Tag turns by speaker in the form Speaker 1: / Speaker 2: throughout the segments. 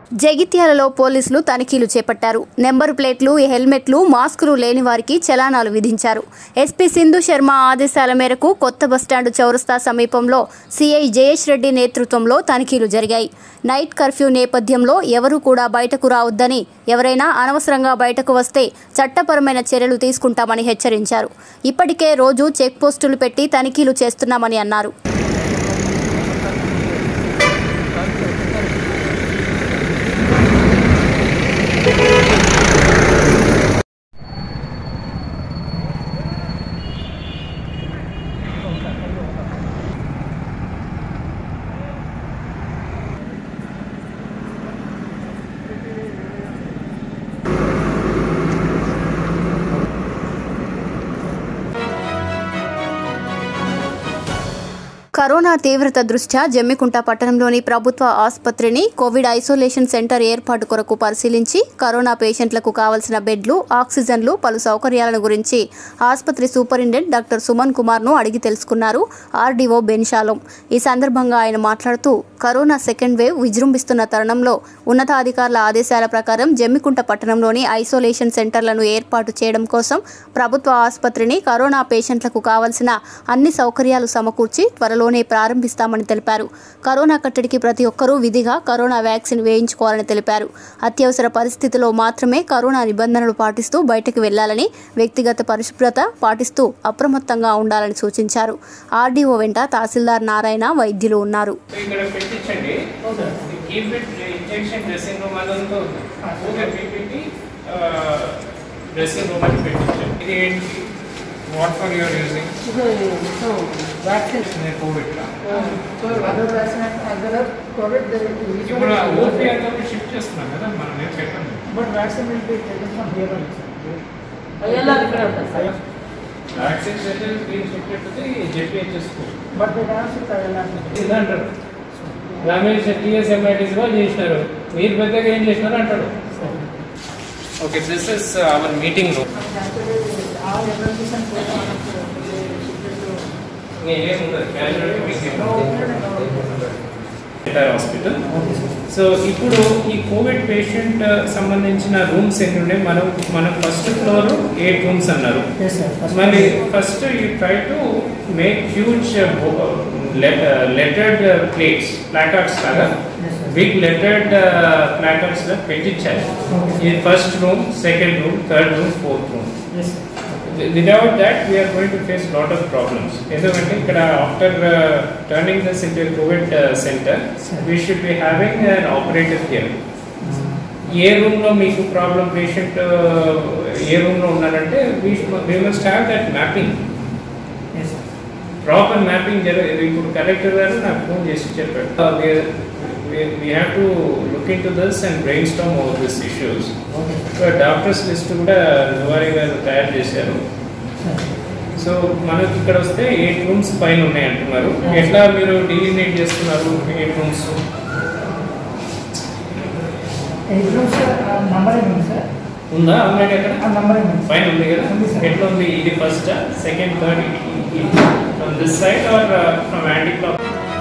Speaker 1: జగిత్యాలలో పోలీసులు తనిఖీలు చేపట్టారు నెంబరు ప్లేట్లు హెల్మెట్లు మాస్కులు లేని వారికి చలానాలు విధించారు ఎస్పీ సింధు శర్మ ఆదేశాల మేరకు కొత్త బస్టాండు చౌరస్తా సమీపంలో సిఐ జయేష్ రెడ్డి నేతృత్వంలో తనిఖీలు జరిగాయి నైట్ కర్ఫ్యూ నేపథ్యంలో ఎవరూ కూడా బయటకు రావద్దని ఎవరైనా అనవసరంగా బయటకు వస్తే చట్టపరమైన చర్యలు తీసుకుంటామని హెచ్చరించారు ఇప్పటికే రోజు చెక్ పోస్టులు పెట్టి తనిఖీలు చేస్తున్నామని అన్నారు కరోనా తీవ్రత దృష్ట్యా జమ్మికుంట పట్టణంలోని ప్రభుత్వ ఆసుపత్రిని కోవిడ్ ఐసోలేషన్ సెంటర్ ఏర్పాటు కొరకు పరిశీలించి కరోనా పేషెంట్లకు కావలసిన బెడ్లు ఆక్సిజన్లు పలు సౌకర్యాలను గురించి ఆసుపత్రి సూపరింటెండెంట్ డాక్టర్ సుమన్ కుమార్ను అడిగి తెలుసుకున్నారు ఆర్డీఓ బెన్షాలం ఈ సందర్భంగా ఆయన మాట్లాడుతూ కరోనా సెకండ్ వేవ్ విజృంభిస్తున్న తరుణంలో ఉన్నతాధికారుల ఆదేశాల ప్రకారం జమ్మికుంట పట్టణంలోని ఐసోలేషన్ సెంటర్లను ఏర్పాటు చేయడం కోసం ప్రభుత్వ ఆసుపత్రిని కరోనా పేషెంట్లకు కావలసిన అన్ని సౌకర్యాలు సమకూర్చి త్వరలోనే ప్రారంభిస్తామని తెలిపారు కరోనా కట్టడికి ప్రతి ఒక్కరూ విధిగా కరోనా వ్యాక్సిన్ వేయించుకోవాలని తెలిపారు అత్యవసర పరిస్థితిలో మాత్రమే కరోనా నిబంధనలు పాటిస్తూ బయటకు వెళ్లాలని వ్యక్తిగత పరిశుభ్రత పాటిస్తూ అప్రమత్తంగా ఉండాలని సూచించారు ఆర్డీఓ వెంట తహసీల్దార్ నారాయణ వైద్యులు ఉన్నారు
Speaker 2: సో ఇక్కడ పెట్టించండి keep it injection dressing room అదంతా ఊరికే పీపీటీ డ్రెస్సింగ్ రూమ్ అని పెట్టించండి ఇది ఏంటి వాట్ ఫర్ యూర్ యూజింగ్
Speaker 3: ಇದು vaccine
Speaker 2: covid
Speaker 3: other vaccine other covid
Speaker 2: ఇప్పుడు ఓపీ అంతా షిఫ్ట్ చేస్తున్నాం కదా మనం ఏం పెట్టండి
Speaker 3: but vaccine will be taken from here ಎಲ್ಲ ఇక్కడ ఉంటుంది
Speaker 2: vaccine centre been shifted to the JPHS school
Speaker 3: but they dance ಎಲ್ಲ
Speaker 2: ఇది అంటారు రమేష్ టీఎస్ఎంఐటీస్ వాళ్ళు చేసినారు మీరు పెద్దగా ఏం చేసినారు అంటాడు okay this is our meeting room
Speaker 3: ಆ ಎಮರ್ಜೆನ್ಸಿ
Speaker 2: ఏముండదు casual meeting entire hospital so ఇప్పుడు ఈ కోవిడ్ పేషెంట్ సంబంధించిన రూమ్స్ ఎన్ని ఉన్నాయి మనం మనం ఫస్ట్ ఫ్లోర్ ఎయిట్ రూమ్స్ అన్నారు
Speaker 3: ఎస్ సార్
Speaker 2: మరి first you try to make huge lettered plates placards లాగా బిగ్ లెటర్డ్ ప్లాకార్డ్స్ లా పెట్టించాలి ఇది first room second room third room fourth room
Speaker 3: yes
Speaker 2: without that we are going to face lot of problems ఎందుకంటే ఇక్కడ after turning this in covid centre we should be having an operator here ఏ room లో మీకు problem patient ఏ room లో ఉన్నారంటే we must have that mapping
Speaker 3: yes
Speaker 2: proper mapping జరగదు ఇప్పుడు కలెక్టర్ గారు నాకు ఫోన్ చేసి చెప్పాడు we have to look into this and brainstorm over this issues
Speaker 3: okay
Speaker 2: doctors list కూడా దువారి గారు తయారు చేశారు సో మనకి ఇక్కడ వస్తే ఎయిట్ రూమ్స్ పైన ఉన్నాయి అంటున్నారు ఎట్లా మీరు డీలినేట్ చేస్తున్నారు eight rooms
Speaker 3: exam sir number ఏమి సార్
Speaker 2: ఉందా ఆల్రెడీ అక్కడ
Speaker 3: ఆ నంబర్ ఏమి
Speaker 2: పైన ఉంది కదా
Speaker 3: ఉంది సార్.
Speaker 2: ఎట్లా ఉంది ఇది first second third from this side or from anti clock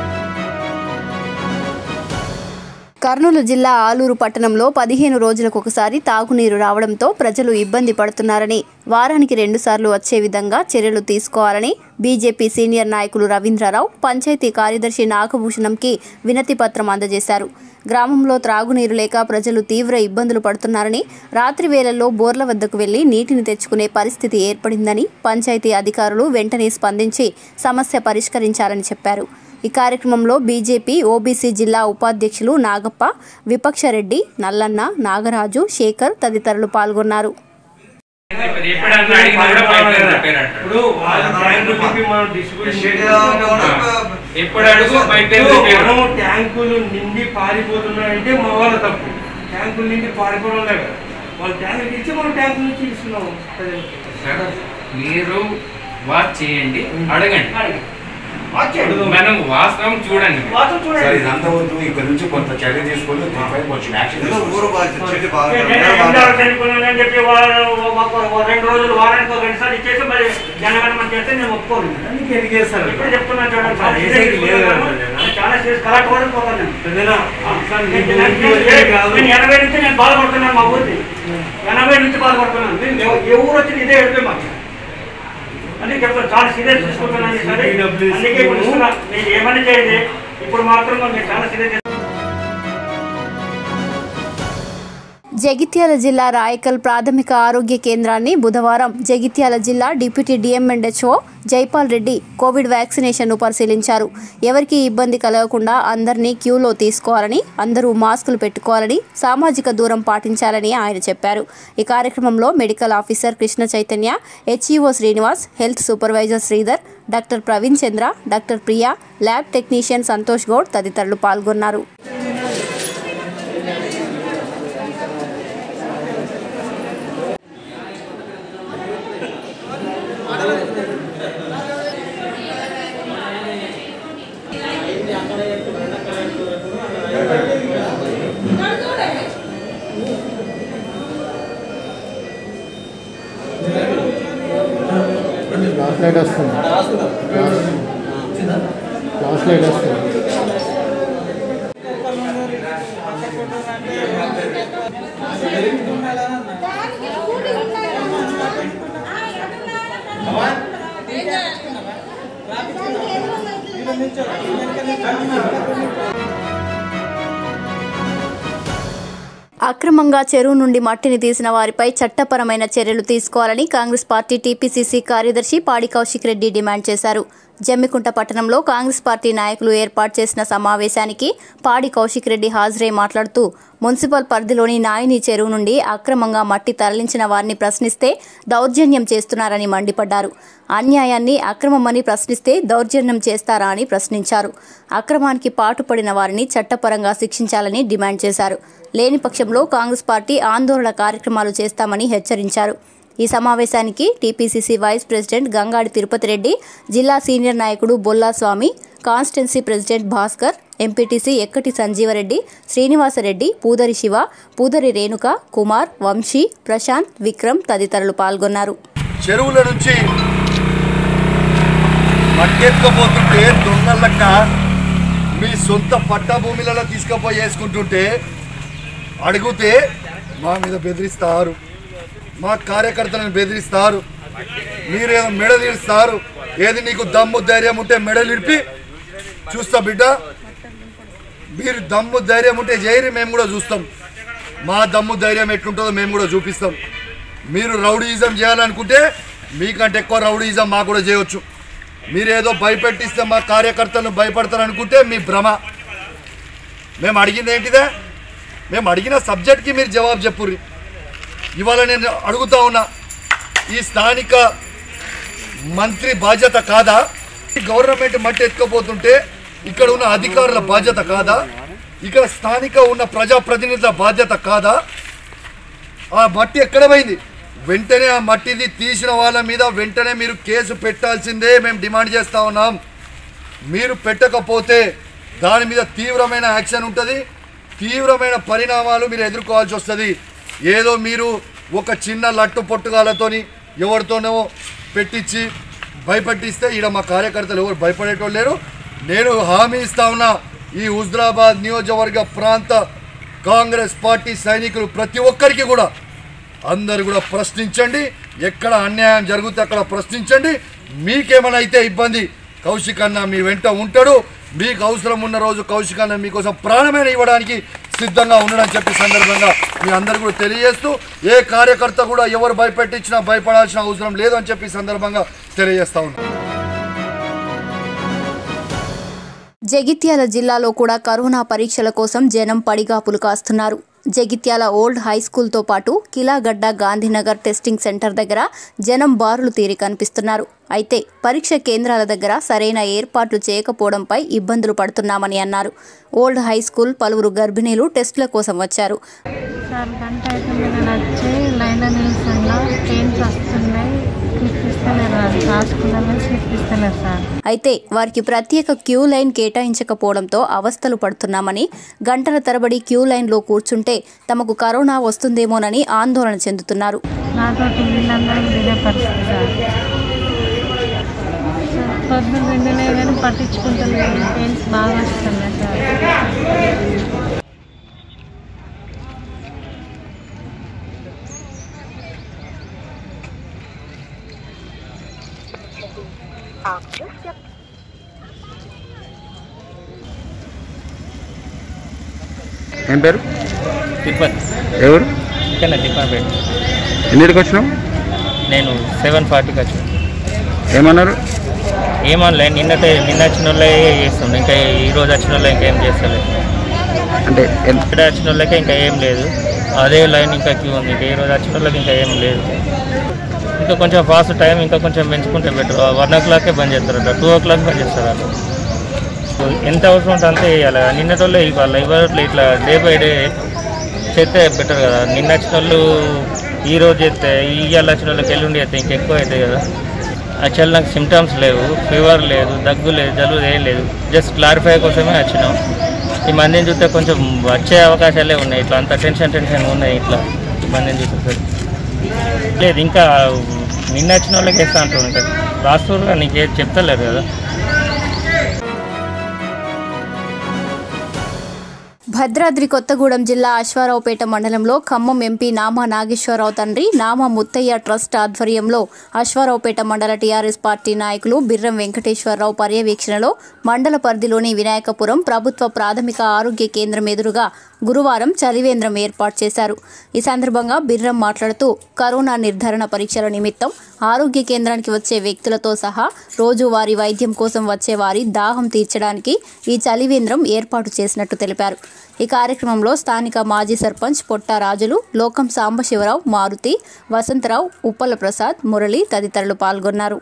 Speaker 1: Kurnool జిల్లా ఆలూరు పట్టణంలో పదిహేను రోజులకు ఒకసారి తాగునీరు రావడంతో ప్రజలు ఇబ్బంది పడుతున్నారని వారానికి రెండుసార్లు వచ్చే విధంగా చర్యలు తీసుకోవాలని బీజేపీ సీనియర్ నాయకులు రవీంద్రరావు పంచాయతీ కార్యదర్శి నాగభూషణంకి వినతి పత్రం అందజేశారు గ్రామంలో త్రాగునీరు లేక ప్రజలు తీవ్ర ఇబ్బందులు పడుతున్నారని రాత్రి వేళల్లో బోర్ల వద్దకు వెళ్లి నీటిని తెచ్చుకునే పరిస్థితి ఏర్పడిందని పంచాయతీ అధికారులు వెంటనే స్పందించి సమస్య పరిష్కరించాలని చెప్పారు ఈ కార్యక్రమంలో బీజేపీ ఓబీసీ జిల్లా ఉపాధ్యక్షులు నాగప్ప విపక్షరెడ్డి నల్లన్న నాగరాజు శేఖర్ తదితరులు పాల్గొన్నారు
Speaker 2: ఎప్పుడన్నా అడిగినా కూడా పైప్ లైన్ రిపేర్ అంటాడు
Speaker 4: ఇప్పుడు వాళ్ళ ట్యాంకులు తిప్పి మనం డిస్ట్రిబ్యూషన్
Speaker 2: ఎప్పుడు అడుగు పైప్ లైన్
Speaker 4: ఇప్పుడు
Speaker 2: రిపేర్
Speaker 4: మనం ట్యాంకులు నిండి పారిపోతున్నాయంటే మా వాళ్ళ తప్పు ట్యాంకులు నిండి పారిపోవడం లేదు వాళ్ళు ట్యాంకులు ఇచ్చి మనం ట్యాంకుల నుంచి ఇస్తున్నాం ప్రజలకి.
Speaker 2: మీరు వాచ్ చేయండి అడగండి
Speaker 4: అడుగు.
Speaker 2: మనం వాస్తవం చూడండి
Speaker 4: వాస్తవం
Speaker 5: సరే
Speaker 4: చూడండి
Speaker 5: ఇదంతా వద్దు ఇక్కడ నుంచి కొంత చర్య తీసుకొని దీనిపై కొంచెం యాక్షన్ తీసుకోవాలి.
Speaker 6: ఊరు బాధ్యత చెట్టు బాగా
Speaker 4: నేను ఎండాలు చనిపోయినానని చెప్పి వాళ్ళు మాకు ఒక రెండు రోజులు వారానికి ఒక రెండు సార్లు ఇచ్చేసి మరి జనగణమని చేస్తే నేను ఒప్పుకోను
Speaker 5: అందుకే ఎందుకు చేస్తారు?
Speaker 4: ఇప్పుడు చెప్తున్నా
Speaker 5: అది చేసేది లేదు కదా మరి.
Speaker 4: చూడండి
Speaker 6: చాలా సీరియస్ కలెక్ట్ కూడా పోతాను నేను.
Speaker 4: పెద్దనా సార్
Speaker 6: నేను
Speaker 4: మీకు
Speaker 6: నేను-
Speaker 4: ఊరికి వచ్చేది కాదు
Speaker 6: నేను ఎనభై నుంచి నేను బాధపడుతున్నాను మా ఊరికి ఎనభై నుంచి బాధపడుతున్నాను నేను ఎవ- ఏ ఊరు వచ్చింది ఇదే ఎడిపోయి మాకు అందుకే చెప్తాను చాలా సీరియస్ తీసుకుంటున్నాను సరే
Speaker 4: PWC
Speaker 6: అందుకే ఇప్పుడు ఇస్తున్నా. మీరు ఏమని చేయండి ఇప్పుడు మాత్రం నేను చాలా సీరియస్
Speaker 1: జగిత్యాల జిల్లా రాయకల్ ప్రాథమిక ఆరోగ్య కేంద్రాన్ని బుధవారం జగిత్యాల జిల్లా deputy DMHO Jaipal Reddy Covid వ్యాక్సినేషన్ను పరిశీలించారు ఎవరికీ ఇబ్బంది కలగకుండా అందరినీ క్యూలో తీసుకోవాలని అందరూ మాస్కులు పెట్టుకోవాలని సామాజిక దూరం పాటించాలని ఆయన చెప్పారు ఈ కార్యక్రమంలో medical officer Krishna Chaitanya HEO Srinivas health supervisor Sridhar doctor Praveen Chandra doctor Priya lab technician Santosh Goud తదితరులు పాల్గొన్నారు
Speaker 7: క్లాస్ లైట్ వస్తుంది క్లాస్ లైట్ వస్తుంది
Speaker 1: అక్రమంగా చెరువు నుండి మట్టిని తీసిన వారిపై చట్టపరమైన చర్యలు తీసుకోవాలని కాంగ్రెస్ పార్టీ టీపీసీసీ కార్యదర్శి పాడి కౌశిక్ రెడ్డి డిమాండ్ చేశారు జమ్మికుంట పట్టణంలో కాంగ్రెస్ పార్టీ నాయకులు ఏర్పాటు చేసిన సమావేశానికి పాడి కౌశిక్ రెడ్డి హాజరై మాట్లాడుతూ మున్సిపల్ పరిధిలోని నాయిని చెరువు నుండి అక్రమంగా మట్టి తరలించిన వారిని ప్రశ్నిస్తే దౌర్జన్యం చేస్తున్నారని మండిపడ్డారు అన్యాయాన్ని అక్రమమని ప్రశ్నిస్తే దౌర్జన్యం చేస్తారా అని ప్రశ్నించారు అక్రమానికి పాటుపడిన వారిని చట్టపరంగా శిక్షించాలని డిమాండ్ చేశారు లేని పక్షంలో కాంగ్రెస్ పార్టీ ఆందోళన కార్యక్రమాలు చేస్తామని హెచ్చరించారు ఈ సమావేశానికి TPCC vice president Gangadi Tirupati Reddy జిల్లా సీనియర్ నాయకుడు Bolla Swamy constituency president Bhaskar MPTC Ekkati Sanjeeva Reddy Srinivasa Reddy Pudari Shiva Pudari Renuka Kumar Vamshi Prashanth Vikram తదితరులు పాల్గొన్నారు
Speaker 8: చెరువుల నుంచి మట్టెత్తుకపోతుంటే దొంగలక్క మీ సొంత పట్ట భూమిలలో తీసుకుపోయి వేసుకుంటుంటే అడిగితే మా మీద బెదిరిస్తారు మా కార్యకర్తలను బెదిరిస్తారు మీరేమో మెడ తీరుస్తారు ఏది నీకు దమ్ము ధైర్యం ఉంటే మెడలు ఇడిపి చూస్తా బిడ్డ మీరు దమ్ము ధైర్యం ఉంటే చేయరు మేము కూడా చూస్తాం మా దమ్ము ధైర్యం ఎట్లుంటుందో మేము కూడా చూపిస్తాం మీరు రౌడీయిజం చేయాలనుకుంటే మీకంటే ఎక్కువ రౌడీయిజం మాకు కూడా చేయొచ్చు మీరేదో భయపెట్టిస్తే మా కార్యకర్తలను భయపడతారనుకుంటే మీ భ్రమ మేము అడిగింది ఏంటిదే మేము అడిగిన సబ్జెక్ట్కి మీరు జవాబు చెప్పుర్రి ఇవాళ నేను అడుగుతా ఉన్నా ఈ స్థానిక మంత్రి బాధ్యత కాదా ఈ గవర్నమెంట్ మట్టి ఎత్తుకపోతుంటే ఇక్కడ ఉన్న అధికారుల బాధ్యత కాదా ఇక్కడ స్థానిక ఉన్న ప్రజాప్రతినిధుల బాధ్యత కాదా ఆ మట్టి ఎక్కడ పోయింది వెంటనే ఆ మట్టిది తీసిన వాళ్ళ మీద వెంటనే మీరు కేసు పెట్టాల్సిందే మేము డిమాండ్ చేస్తా ఉన్నాం మీరు పెట్టకపోతే దాని మీద తీవ్రమైన యాక్షన్ ఉంటుంది తీవ్రమైన పరిణామాలు మీరు ఎదుర్కోవాల్సి వస్తుంది ఏదో మీరు ఒక చిన్న లట్టు పొట్టుగాలతోని ఎవరితోనో పెట్టించి భయపెట్టిస్తే ఈడ మా కార్యకర్తలు ఎవరు భయపడేటోళ్ళు లేరు నేను హామీ ఇస్తా ఉన్నా ఈ హుజరాబాద్ నియోజకవర్గ ప్రాంత కాంగ్రెస్ పార్టీ సైనికులు ప్రతి ఒక్కరికి కూడా అందరు కూడా ప్రశ్నించండి ఎక్కడ అన్యాయం జరిగితే అక్కడ ప్రశ్నించండి మీకేమైనా అయితే ఇబ్బంది కౌశిక్ అన్న మీ వెంట ఉంటాడు మీకు అవసరం ఉన్న రోజు కౌశిక్ అన్న మీకోసం ప్రాణమైన ఇవ్వడానికి సిద్ధంగా ఉండడని చెప్పి సందర్భంగా మీ అందరు కూడా తెలియజేస్తూ ఏ కార్యకర్త కూడా ఎవరు భయపెట్టించినా భయపడాల్సిన అవసరం లేదు అని చెప్పి ఈ సందర్భంగా తెలియజేస్తా ఉన్నాను
Speaker 1: జగిత్యాల జిల్లాలో కూడా కరోనా పరీక్షల కోసం జనం పడిగాపులు కాస్తున్నారు జగిత్యాల ఓల్డ్ హై స్కూల్తో పాటు కిలాగడ్డ గాంధీనగర్ టెస్టింగ్ సెంటర్ దగ్గర జనం బారులు తీరి కనిపిస్తున్నారు అయితే పరీక్ష కేంద్రాల దగ్గర సరైన ఏర్పాట్లు చేయకపోవడంపై ఇబ్బందులు పడుతున్నామని అన్నారు ఓల్డ్ హై స్కూల్ పలువురు గర్భిణీలు టెస్టుల కోసం వచ్చారు
Speaker 9: సార్ గంట అవుతుంది నేను వచ్చి లైన్లో నిలుస్తున్నా పెయిన్స్ వస్తున్నాయి స్లిప్ ఇస్తలేరు అది రాసుకున్నాను స్లిప్ ఇస్తలేరు సార్
Speaker 1: అయితే వారికి ప్రత్యేక క్యూ లైన్ కేటాయించకపోవడంతో అవస్థలు పడుతున్నామని గంటల తరబడి క్యూ లైన్లో కూర్చుంటే తమకు కరోనా వస్తుందేమోనని ఆందోళన చెందుతున్నారు
Speaker 9: నాతోటి వీళ్ళందరూ ఇదే పరిస్థితి సార్ సార్ పొద్దున విండినే కానీ పట్టించుకుంటలేదు పెయిన్స్ బాగా వస్తున్నాయి సార్
Speaker 7: ఏం పేరు
Speaker 10: తిరుపతి
Speaker 7: ఎవరు
Speaker 10: ఇక్కడ తిప్పాపేట
Speaker 7: ఎన్నిటికి వచ్చినావు
Speaker 10: నేను సెవెన్ ఫార్టీకి వచ్చాను
Speaker 7: ఏమన్నారు
Speaker 10: ఏమనలే నిన్నటే నిన్న వచ్చిన వాళ్ళే చేస్తుండే ఇంకా ఈ రోజు వచ్చిన వాళ్ళే ఇంకా ఏం చేస్తలేదు
Speaker 7: అంటే ఎన్-
Speaker 10: ఇక్కడ వచ్చిన వాళ్ళకే ఇంకా ఏం లేదు అదే లైన్ ఇంకా క్యూ ఉంది ఇంకా ఈ రోజు వచ్చిన వాళ్ళకి ఇంకా ఏం లేదు ఇంకా కొంచెం ఫాస్ట్ టైం ఇంకా కొంచెం పెంచుకుంటే బెటర్ వన్ ఓ క్లాకే బంద్ చేస్తారట టూ ఓ క్లాక్ బంద్ చేస్తారట ఎంత అవసరం ఉంటే అంతే వేయాలి నిన్నటి వాళ్ళే ఇవ్వాలి ఇవ్వట్లు ఇట్లా డే బై డే చేస్తే బెటర్ కదా నిన్న వచ్చిన వాళ్ళు ఈ రోజు చేస్తే ఇవాళ వచ్చిన వాళ్ళకి ఎల్లుండి చేస్తే ఇంకెక్కువ అవుతాయి కదా యాక్చువల్ నాకు సిమ్టమ్స్ లేవు ఫీవర్ లేదు దగ్గు లేదు జలుబు ఏం లేదు జస్ట్ క్లారిఫై కోసమే వచ్చినాం ఈ మందిని చూస్తే కొంచెం వచ్చే అవకాశాలే ఉన్నాయి ఇట్లా అంత టెన్షన్ టెన్షన్ ఉన్నాయి ఇట్లా ఈ మందిని చూస్తే లేదు ఇంకా నిన్న వచ్చిన వాళ్ళకి వేస్తా అంటారు ఇంకా రాస్తూరుగా నీకు చెప్తలేరు కదా
Speaker 1: భద్రాద్రి కొత్తగూడెం జిల్లా అశ్వారావుపేట మండలంలో ఖమ్మం ఎంపీ నామా నాగేశ్వరరావు తండ్రి నామా ముత్తయ్య ట్రస్ట్ ఆధ్వర్యంలో అశ్వారావుపేట మండల టీఆర్ఎస్ పార్టీ నాయకులు బిర్రం వెంకటేశ్వరరావు పర్యవేక్షణలో మండల పరిధిలోని వినాయకపురం ప్రభుత్వ ప్రాథమిక ఆరోగ్య కేంద్రం ఎదురుగా గురువారం చలివేంద్రం ఏర్పాటు చేశారు ఈ సందర్భంగా బిర్రం మాట్లాడుతూ కరోనా నిర్ధారణ పరీక్షల నిమిత్తం ఆరోగ్య కేంద్రానికి వచ్చే వ్యక్తులతో సహా రోజువారీ వైద్యం కోసం వచ్చే వారి దాహం తీర్చడానికి ఈ చలివేంద్రం ఏర్పాటు చేసినట్టు తెలిపారు ఈ కార్యక్రమంలో స్థానిక మాజీ సర్పంచ్ పొట్టారాజులు లోకం సాంబశివరావు మారుతి వసంతరావు ఉప్పల ప్రసాద్ మురళి తదితరులు పాల్గొన్నారు